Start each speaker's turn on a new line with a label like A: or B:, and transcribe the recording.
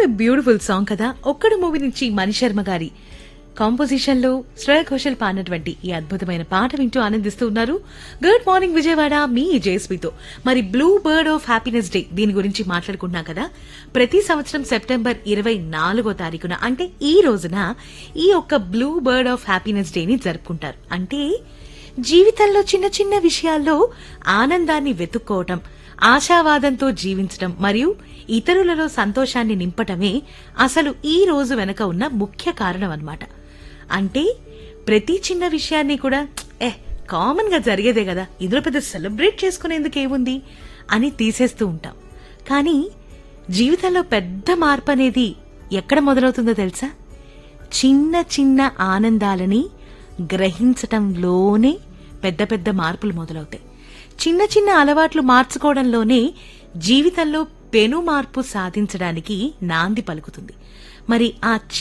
A: beautiful song కదా ఒక్కడు movie నుంచి మణిశర్మ గారి కాంపోజిషన్ లో శ్రేయ ఘోషల్ పాడినటువంటి ఈ అద్భుతమైన పాట వింటూ ఆనందిస్తూ ఉన్నారు గుడ్ మార్నింగ్ విజయవాడ మీ జేఎస్పీతో మరి blue bird of happiness day దీని గురించి మాట్లాడుకున్నాం కదా ప్రతి సంవత్సరం సెప్టెంబర్ ఇరవై నాలుగో తారీఖున అంటే ఈ రోజున ఈ ఒక్క బ్లూ బర్డ్ ఆఫ్ హ్యాపీనెస్ డేని జరుపుకుంటారు అంటే జీవితంలో చిన్న చిన్న విషయాల్లో ఆనందాన్ని వెతుక్కోవటం ఆశావాదంతో జీవించడం మరియు ఇతరులలో సంతోషాన్ని నింపటమే అసలు ఈ రోజు వెనక ఉన్న ముఖ్య కారణం అన్నమాట అంటే ప్రతి చిన్న విషయాన్ని కూడా ఏ కామన్ గా జరిగేదే కదా ఇందులో పెద్ద సెలబ్రేట్ చేసుకునేందుకు ఏముంది అని తీసేస్తూ ఉంటాం కానీ జీవితంలో పెద్ద మార్పు అనేది ఎక్కడ మొదలవుతుందో తెలుసా చిన్న చిన్న ఆనందాలని గ్రహించటంలోనే పెద్ద పెద్ద మార్పులు మొదలవుతాయి చిన్న చిన్న అలవాట్లు మార్చుకోవడంలోనే జీవితంలో పెను మార్పు సాధించడానికి నాంది పలుకుతుంది మరి ఆ